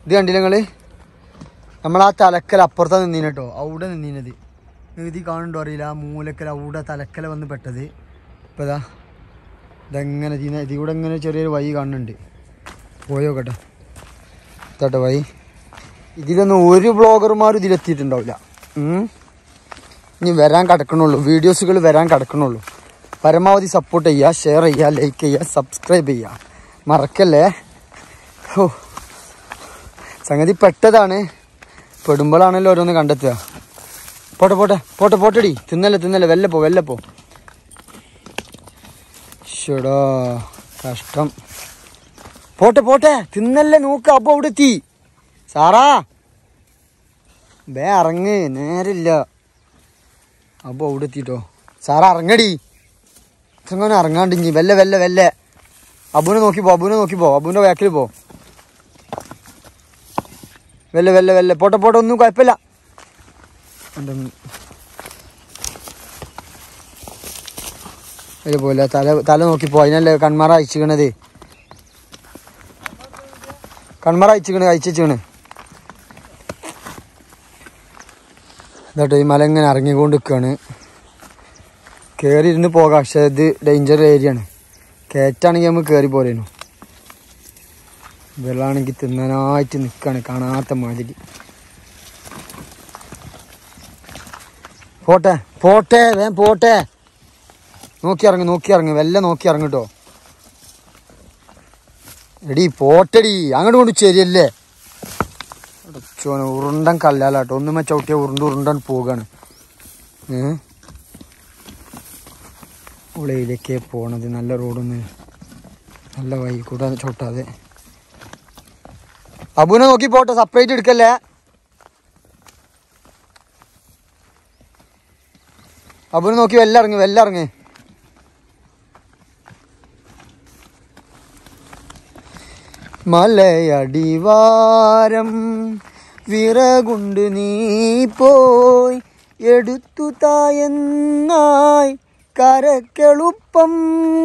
ഇത് കണ്ടില്ല നിങ്ങള് നമ്മൾ ആ തലക്കൽ അപ്പുറത്താ നിന്നീന കേട്ടോ അവിടെ നിന്നീനത് ഇത് കാണുന്നുണ്ടോ അറിയില്ല ആ മൂലക്കൽ അവിടെ തലക്കല വന്ന് പെട്ടത് ഇപ്പം ഇതാ ഇതെങ്ങനെ ഇതിനെ ഇതിൽ കൂടെ ഇങ്ങനെ ചെറിയൊരു വഴി കാണുന്നുണ്ട് പോയോ കേട്ടോ ഇതാട്ടോ വഴി ഇതിലൊന്നും ഒരു ബ്ലോഗർമാരും ഇതിലെത്തിയിട്ടുണ്ടാവില്ല ഉം. ഇനി വരാൻ കിടക്കണുള്ളൂ വീഡിയോസുകൾ വരാൻ കിടക്കണുള്ളൂ പരമാവധി സപ്പോർട്ട് ചെയ്യുക ഷെയർ ചെയ്യുക ലൈക്ക് ചെയ്യുക സബ്സ്ക്രൈബ് ചെയ്യുക മറക്കല്ലേ ഓ സംഗതി പെട്ടതാണ് പെടുമ്പോഴാണല്ലോ ഓരോന്ന് കണ്ടെത്തുക പോട്ടെ പോട്ടെ പോട്ടെ പോട്ടെടി തിന്നല്ലേ തിന്നല്ലേ വെല്ല പോ വെല്ല പോ ഷടാ കഷ്ടം പോട്ടെ പോട്ടെ തിന്നല്ലേ നോക്ക് അപ്പൊ അവിടെ എത്തി സാറാ ബേ ഇറങ്ങ് നേരില്ല അപ്പൊ അവിടെ എത്തിട്ടോ സാറാ ഇറങ്ങടി ഇങ്ങനെ ഇറങ്ങാണ്ട് ഇഞ്ഞി വെല്ല വെല്ല വെല്ല അബുനെ നോക്കി പോ അബുനെ നോക്കി പോ അബുവിന്റെ ബാക്കിൽ പോ വെല്ല വെല്ല വെല്ല പോട്ടെ പോട്ടെ ഒന്നും കുഴപ്പമില്ല എന്തെങ്കിലും അതിൽ പോലെ തല തല നോക്കിപ്പോ അതിനല്ലേ കൺമറ അയച്ചിക്കണത് കൺമറ അയച്ചിക്കണ് അയച്ചിക്കണ് ഇതാട്ടോ ഈ മല ഇങ്ങനെ ഇറങ്ങിക്കൊണ്ട് നിൽക്കുകയാണ് കയറി ഇരുന്ന് പോകാം പക്ഷെ ഇത് ഡേഞ്ചർ ഏരിയ ആണ് കയറ്റാണെങ്കിൽ നമുക്ക് കയറി പോരേനു വെള്ളമാണെങ്കിൽ തിന്നാനായിട്ട് നിൽക്കുകയാണ് കാണാത്ത മാതിരി പോട്ടെ പോട്ടെ വേം പോട്ടെ നോക്കി ഇറങ്ങ് നോക്കി ഇറങ്ങ് വെല്ല നോക്കി ഇറങ്ങിട്ടോ എടി പോട്ടടി അങ്ങോട്ട് കൊണ്ട് ശരിയല്ലേ അടച്ചോനെ ഉരുണ്ടൻ കല്ലാലാട്ടോ ഒന്നുമേ ചവിട്ടിയ ഉരുണ്ട് ഉരുണ്ടൻ പോകാണ് ഏ ഉളയിലേക്ക് പോണത് നല്ല റോഡൊന്ന് നല്ല വഴി കൂടെ ചവിട്ടാതെ അബുനെ നോക്കി പോട്ടെ സെപ്പറേറ്റ് എടുക്കല്ലേ അബുനെ നോക്കി വെല്ല ഇറങ്ങ് വെല്ല ഇറങ്ങ് മലയടിവാരം വിറകുണ്ട് നീ പോയി എടുത്തു തായെന്നായി കരക്കെളുപ്പം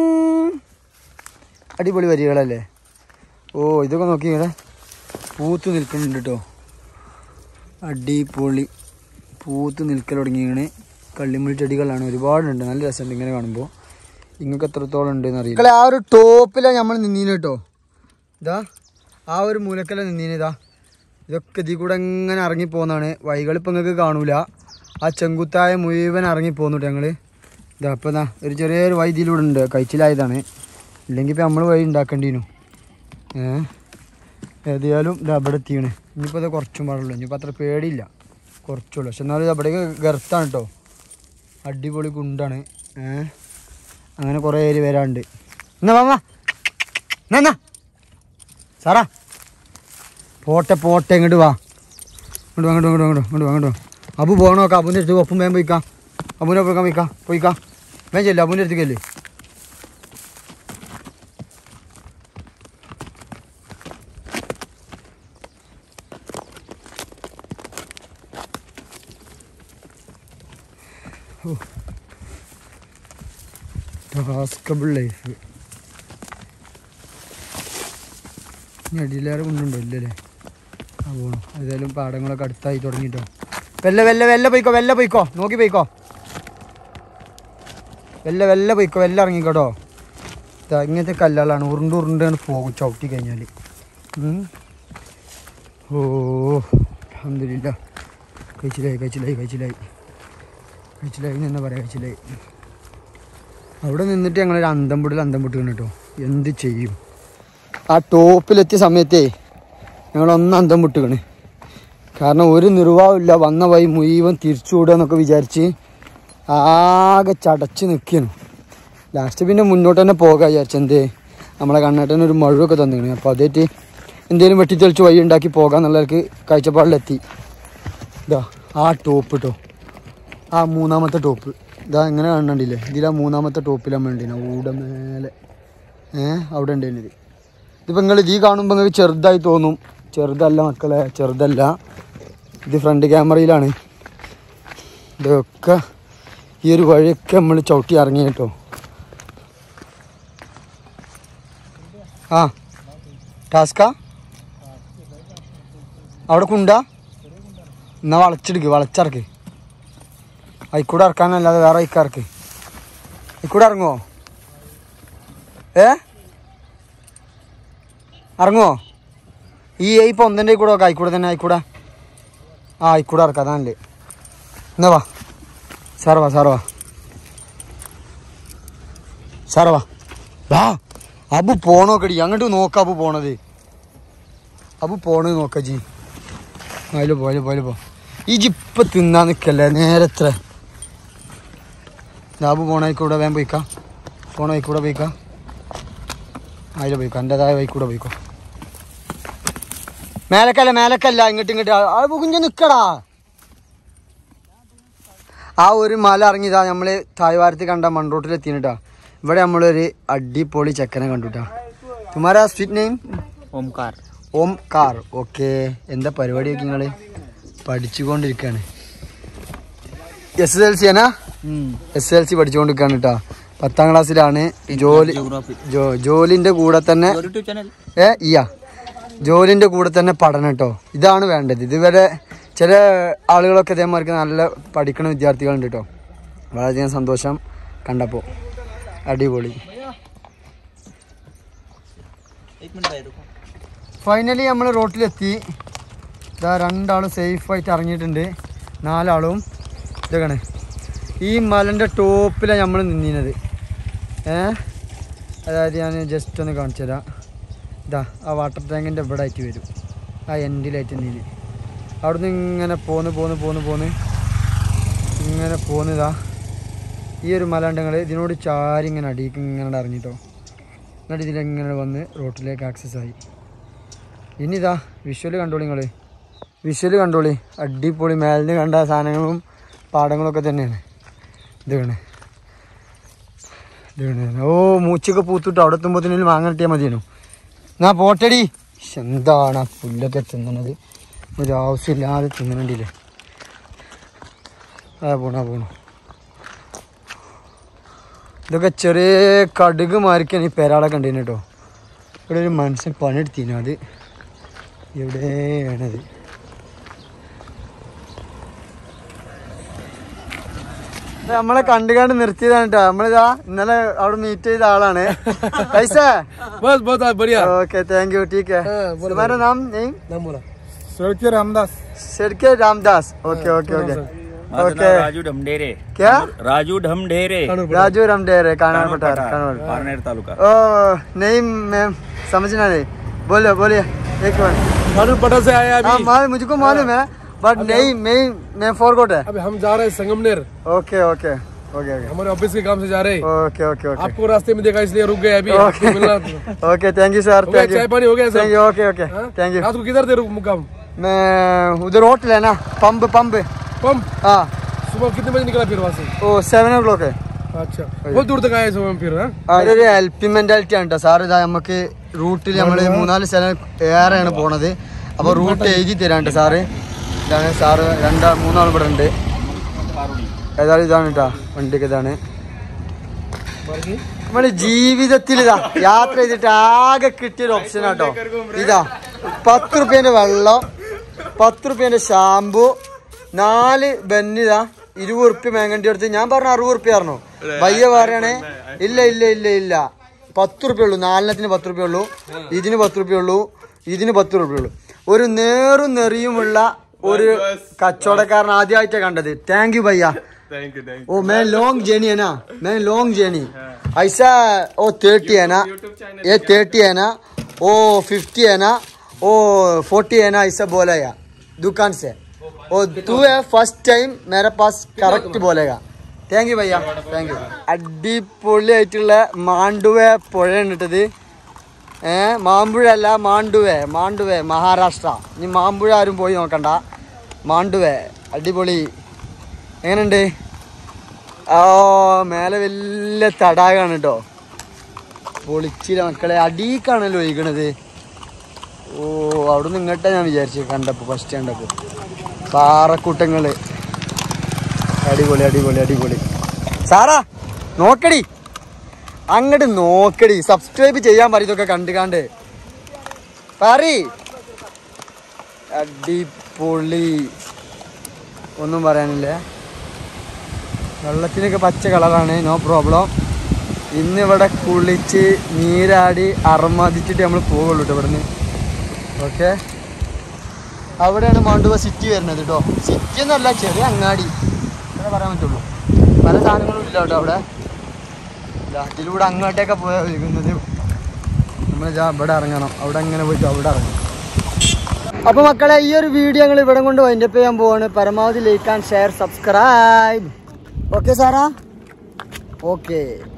അടിപൊളി വരികളല്ലേ ഓ ഇതൊക്കെ നോക്കി ഇങ്ങനെ പൂത്ത് നിൽക്കുന്നുണ്ട് കേട്ടോ അടിപൊളി പൂത്ത് നിൽക്കൽ തുടങ്ങിയാണ് കള്ളിമുള്ളി ചെടികളാണ് ഒരുപാടുണ്ട് നല്ല രസമുണ്ട് ഇങ്ങനെ കാണുമ്പോൾ ഇങ്ങക്ക് എത്രത്തോളം ഉണ്ടെന്ന് അറിയില്ല ആ ഒരു ടോപ്പിലാണ് നമ്മൾ നിന്നീന് കേട്ടോ ഇതാ ആ ഒരു മൂലക്കല നിന്നീന് ഇതാ ഇതൊക്കെ ഇതിൽ കൂടെ ഇങ്ങനെ ഇറങ്ങി പോകുന്നതാണ് വൈകൾ ഇപ്പം നിങ്ങൾക്ക് കാണൂല ആ ചെങ്കുത്തായ മുഴുവൻ ഇറങ്ങി പോകുന്നുണ്ട് ഞങ്ങൾ ഇതാ അപ്പം ഇതാ ഒരു ചെറിയൊരു വഴി ഇതിലൂടെ ഉണ്ട് കഴിച്ചിലായതാണ് ഇല്ലെങ്കിൽ ഇപ്പം നമ്മൾ വഴി ഉണ്ടാക്കേണ്ടിനു ഏ ഏതായാലും ഇത് അവിടെ എത്തിയാണ് ഇനിയിപ്പോൾ ഇത് കുറച്ചും പാടുള്ളൂ ഇനിയിപ്പോൾ അത്ര പേടിയില്ല കുറച്ചുള്ളൂ പക്ഷെ എന്നാലും ഇത് അവിടേക്ക് ഗർത്താണ് കേട്ടോ അടിപൊളി കുണ്ടാണ് ഏ അങ്ങനെ കുറേ ഏരി വരാണ്ട് എന്നാ വാ വാ. എന്നാ എന്നാ സാറാ പോട്ടെ പോട്ടെ ഇങ്ങോട്ട് വാ ഇങ്ങോട്ട് വാ ഇങ്ങോട്ട് വാ, ഇങ്ങോട്ട് വാ, ഇങ്ങോട്ട് വാ, ഇങ്ങോട്ട് വാ. അബു പോകണോ നോക്കാം അബുൻ്റെ അടുത്ത് ഒപ്പം വേഗം പോയിക്കാം അബുനെ പോയിക്കാം പോയിക്കാം പോയിക്കാം വേഗം ചെല്ലേ അബുൻ്റെ അടുത്തേക്കല്ലേ ടാസ്കബിൾ ലൈഫ് ഇനി അടിയിലേറെ കൊണ്ടുണ്ടോ ഇല്ലല്ലേ ആ പോണു ഏതായാലും പാടങ്ങളൊക്കെ അടുത്തായി തുടങ്ങിട്ടോ വെല്ല വെല്ല വെല്ല പോയിക്കോ വെല്ല പോയിക്കോ നോക്കി പോയിക്കോ വെല്ല വെല്ല പോയിക്കോ വെല്ല ഇറങ്ങിക്കോട്ടോ ഇതാ ഇങ്ങനത്തെ കല്ലുകളാണ് ഉരുണ്ട് ഉരുണ്ടാണ് പോകും ചവിട്ടി കഴിഞ്ഞാൽ ഓ അഹമ്മദില്ല കഴിച്ചിലായി കഴിച്ചിലായി കഴിച്ചിലായി കഴിച്ചിലായി എന്ന് തന്നെ പറയാം കഴിച്ചിലായി അവിടെ നിന്നിട്ട് ഞങ്ങളൊരു അന്തം പൊട്ടിൽ അന്തം പൊട്ടി കേട്ടോ എന്ത് ചെയ്യും ആ ടോപ്പിലെത്തിയ സമയത്തേ ഞങ്ങളൊന്ന് അന്തം പൊട്ടുകണ് കാരണം ഒരു നിർവാഹമില്ല വന്ന വഴി മുഴുവൻ തിരിച്ചുവിടുക എന്നൊക്കെ വിചാരിച്ച് ആകെ ചടച്ച് നിൽക്കുന്നു ലാസ്റ്റ് പിന്നെ മുന്നോട്ട് തന്നെ പോകാൻ വിചാരിച്ചു എന്തേ നമ്മളെ കണ്ണേട്ടന് ഒരു മഴുവൊക്കെ തന്നിക്കണ് അപ്പോൾ അതേറ്റ് എന്തേലും വെട്ടിത്തെളിച്ച് വഴി ഉണ്ടാക്കി പോകാന്നുള്ളവർക്ക് കാഴ്ചപ്പാടിലെത്തി ഇതാ ആ ടോപ്പ് കേട്ടോ ആ മൂന്നാമത്തെ ടോപ്പ് ഇതാ ഇങ്ങനെ കാണണ്ടില്ലേ ഇതിലാ മൂന്നാമത്തെ ടോപ്പിൽ നമ്മൾ ഉണ്ടീന ഊടെ മേലെ ഏ അവിടെ ഉണ്ടായിരുന്നത് ഇതിപ്പോൾ നിങ്ങൾ ഈ കാണുമ്പോൾ നിങ്ങൾക്ക് ചെറുതായി തോന്നും ചെറുതല്ല മക്കളെ ചെറുതല്ല ഇത് ഫ്രണ്ട് ക്യാമറയിലാണ് ഇതൊക്കെ ഈ ഒരു വഴിയൊക്കെ നമ്മൾ ചവിട്ടി ഇറങ്ങി കേട്ടോ ആ ടാസ്കാ അവിടെ കുണ്ട എന്നാ വളച്ചെടുക്ക് വളച്ചിറക്ക് അയിക്കൂടെ ഇറക്കാനല്ലാതെ വേറെ അയക്കാർക്ക് അയിക്കൂടെ ഇറങ്ങുമോ ഏ ഇറങ്ങുമോ ഈ ഈ പൊന്തൻ്റെ കൂടെ ഒക്കെ ആയിക്കൂടെ തന്നെ ആയിക്കൂടെ ആ ആയിക്കൂടെ ഇറക്കാം അതാണല്ലേ എന്നാ വാ സാറ് വാ സാറ് വാ സാറ് വാ വാ അബു പോണോക്കടി അങ്ങോട്ട് നോക്ക അബു പോണത് അബു പോണത് നോക്ക ജി അതില് പോ അതില് പോ അതില് പോ ഈ ജിപ്പ തിന്നാൻ നിക്കല്ലേ നേരത്ര അബു പോണായിക്കൂടെ വേഗം പോയിക്കാം പോണ വൈക്കൂടെ പോയിക്കാം അതിൽ പോയിക്കോ എൻ്റെതായ വൈക്കൂടെ പോയിക്കോ മേലക്കല്ല മേലക്കല്ല ഇങ്ങോട്ട് ഇങ്ങോട്ട് ആ കുഞ്ഞ നിക്കടാ ആ ഒരു മല ഇറങ്ങിയതാ നമ്മള് തായ്വാരത്ത് കണ്ട മൺറോട്ടിൽ എത്തിയിട്ടാ ഇവിടെ നമ്മളൊരു അടിപൊളി ചെക്കനെ കണ്ടുട്ടാ തുമാരാ sweet name Omkar Omkar okay എന്താ പരിപാടിയൊക്കെ നിങ്ങള് പഠിച്ചുകൊണ്ടിരിക്കാണ് എസ് എസ് എൽ സി ആണാ എസ് എൽ സി പഠിച്ചുകൊണ്ടിരിക്കാണ് കേട്ടാ പത്താം ക്ലാസ്സിലാണ് ജോലി ജോ ജോലിന്റെ കൂടെ തന്നെ यूट्यूब चैनल ഏ ഇയ്യാ ജോലിന്റെ കൂടെ തന്നെ പഠനം കേട്ടോ ഇതാണ് വേണ്ടത് ഇതുവരെ ചില ആളുകളൊക്കെ ഇതേമാർക്ക് നല്ല പഠിക്കുന്ന വിദ്യാർത്ഥികളുണ്ട് കേട്ടോ വളരെയധികം സന്തോഷം കണ്ടപ്പോൾ അടിപൊളി एक मिनट भाई रुको ഫൈനലി നമ്മൾ റോട്ടിലെത്തി ഇതാ രണ്ടാളും സേഫായിട്ട് ഇറങ്ങിയിട്ടുണ്ട് നാലാളും ഇതൊക്കെയാണ് ഈ മലൻ്റെ ടോപ്പിലാണ് നമ്മൾ നിന്നിരുന്നത് ഏ അതായത് ഞാൻ ജസ്റ്റ് ഒന്ന് കാണിച്ചു തരാം ഇതാ ആ വാട്ടർ ടാങ്കിൻ്റെ ഇവിടെ ആയിട്ട് വരും ആ എൻഡിലായിട്ട് നീല് അവിടുന്ന് ഇങ്ങനെ പോന്ന് പോന്ന് പോന്ന് പോന്ന് ഇങ്ങനെ പോന്നതാ ഈ ഒരു മല ഉണ്ടെങ്കിൽ ഇതിനോട് ചാരി ഇങ്ങനെ അടിയിക്ക് ഇങ്ങനെ ഇറങ്ങിട്ടോ എന്നിട്ട് ഇതിലെങ്ങനെ വന്ന് റോട്ടിലേക്ക് ആക്സസ് ആയി ഇനി ഇതാ വിഷ്വല് കണ്ടോളി നിങ്ങൾ വിഷ്വല് കണ്ടോളി അടിപൊളി മേലിന് കണ്ട സാധനങ്ങളും പാടങ്ങളൊക്കെ തന്നെയാണ് ഇത് വേണേ ഇത് വേണേ ഓ മൂച്ചൊക്കെ പൂത്തിട്ട് അവിടെ എത്തുമ്പോഴത്തേനും വാങ്ങാൻ കിട്ടിയാൽ മതിയാണോ എന്നാ പോട്ടടി ശ്ശ്, എന്താണ് ആ പുല്ലൊക്കെ തിന്നണത് ഒരു ആവശ്യമില്ലാതെ തിന്നണ്ടില്ലേ ആ പോണോ പോണോ ഇതൊക്കെ ചെറിയ കടുക് മാറിക്കാണ് ഈ പെരാളൊക്കെ ഉണ്ടേന് കേട്ടോ ഇവിടെ ഒരു മനുഷ്യൻ പണിയെടുത്തിനു അത് എവിടെയാണത് ഇത് നമ്മളെ കണ്ടു കണ്ട് നിർത്തിയതാണ് കേട്ടോ നമ്മളിതാ ഇന്നലെ അവിടെ മീറ്റ് ചെയ്ത ആളാണ് പൈസ बस बहुत बढ़िया ഓക്കെ താങ്ക് യു ठीक है तुम्हारा नाम नहीं नाम बोला सड़के रामदास सिरके Ramdas okay okay okay okay Raju Dhamdhere क्या राजू ढमढेरे राजू रामडेरे कानड़ पठार कानड़ पारनेर तालुका ओ नहीं मैम समझना नहीं बोलो बोलिए एक मिनट खानपुर पटा से आया हाँ अभी मालूम मुझको मालूम है बट नहीं मैं मैं फॉरगॉट है अभी हम जा रहे हैं Sangamner okay okay okay okay हमारे ऑफिस के काम से जा रहे हैं ओके ओके ओके आपको रास्ते में देखा इसलिए रुक गए अभी ओके आपको मिलना ओके थैंक यू सर हो गया थैंक यू चाय पानी हो गया थैंक सब यू ओके ओके हाँ? थैंक यू रात को किधर थे रुक मुकाम मैं उधर होटल है ना पंप पंप पंप हाँ सुबह कितने बजे निकला फिर वहाँ से ओ सेवन ओ क्लॉक है अच्छा बहुत दूर तक आए सुबह फिर हाँ അതൊരു ഹെൽപ്പിംഗ് മെന്റാലിറ്റി ആണ് കേട്ടോ സാർ ഇതാ നമുക്ക് റൂട്ടിൽ നമ്മൾ മൂന്നാല് സ്ഥലം ഏറെയാണ് പോണത് അപ്പോൾ റൂട്ട് എഴുതി തരാണ്ട് സാറ് ഇതാണ് സാറ് രണ്ടാ മൂന്നാളും ഇവിടെ ഉണ്ട് ഏതായാലും ഇതാണ് കേട്ടോ വണ്ടിയൊക്കെ ഇതാണ് നമ്മൾ ജീവിതത്തിൽ ഇതാ യാത്ര ചെയ്തിട്ട് ആകെ കിട്ടിയൊരു ഓപ്ഷൻ ആട്ടോ ഇതാ പത്ത് റുപ്യന്റെ വെള്ളം പത്ത് റുപ്യന്റെ ഷാമ്പു നാല് ബന്നിതാ ഇരുപത് റുപ്യ മേങ്ങണ്ടി എടുത്ത് ഞാൻ പറഞ്ഞു അറുപത് റുപ്യ പറഞ്ഞു വയ്യ പറയണേ ഇല്ല ഇല്ല ഇല്ല ഇല്ല പത്ത് റുപ്യ ഉള്ളൂ നാലിനത്തിന് പത്ത് റുപ്യ ഉള്ളൂ ഇതിന് പത്ത് റുപ്യ ഉള്ളൂ ഇതിന് പത്ത് റുപ്യ ഉള്ളൂ ഒരു നേറും നെറിയുമുള്ള ഒരു കച്ചവടക്കാരൻ ആദ്യമായിട്ടാണ് കണ്ടത് താങ്ക് യു ഭയ്യ ओ मैं लॉन्ग जर्नी है ना मैं लॉन्ग जर्नी ऐसा ओ थर्टी है ना ये थर्टी है ना ओ फिफ्टी है ना ओ फोर्टी है ना ऐसा बोला या दुकान से ओ तू है फर्स्ट टाइम मेरे पास करेक्ट बोलेगा താങ്ക് യു ഭയ്യ താങ്ക് യു അടിപൊളിയായിട്ടുള്ള മാണ്ടുവ പുഴയാണ് ഇട്ടത് ഏ മാമ്പുഴ അല്ല മാണ്ടുവേ മാണ്ടുവേ മഹാരാഷ്ട്ര ഇനി മാമ്പുഴ ആരും പോയി നോക്കണ്ട മാണ്ടുവേ അടിപൊളി എങ്ങനെയുണ്ട് ഓ മേലെ വലിയ തടാകാണ് കേട്ടോ പൊളിച്ചില്ല മക്കളെ അടീക്കാണല്ലോ ഒഴിക്കണത് ഓ അവിടുന്ന് ഇങ്ങോട്ടാ ഞാൻ വിചാരിച്ചു കണ്ടപ്പോ ഫസ്റ്റ് കണ്ടപ്പോ പാറക്കൂട്ടങ്ങള് അടിപൊളി അടിപൊളി അടിപൊളി സാറാ നോക്കടി അങ്ങോട്ട് നോക്കടി സബ്സ്ക്രൈബ് ചെയ്യാൻ പറയും ഇതൊക്കെ കണ്ട് കണ്ട് പറ അടിപൊളി ഒന്നും പറയാനില്ല വെള്ളത്തിനൊക്കെ പച്ച കളറാണ് നോ പ്രോബ്ലം ഇന്നിവിടെ കുളിച്ച് നീരാടി അറമാദിച്ചിട്ട് നമ്മൾ പോവുള്ളൂ കേട്ടോ ഇവിടുന്ന് ഓക്കെ അവിടെയാണ് മാണ്ടുവ സിറ്റി വരുന്നത് കേട്ടോ സിറ്റി എന്നല്ല ചെറിയ അങ്ങാടി അങ്ങനെ പറയാൻ പറ്റുള്ളൂ പല സാധനങ്ങളും ഇല്ല കേട്ടോ അവിടെ ഇല്ല, ഇതിലൂടെ അങ്ങോട്ടേക്ക് പോയാൽ ഒഴുകുന്നത് നമ്മൾ ഇവിടെ ഇറങ്ങണം അവിടെ അങ്ങനെ പോയിട്ട് അവിടെ ഇറങ്ങണം അപ്പൊ മക്കളെ ഈ ഒരു വീഡിയോ ഞങ്ങൾ ഇവിടെ കൊണ്ട് വൈൻഡപ്പ് ചെയ്യാൻ പോവാണ് പരമാവധി like and share subscribe okay Sara okay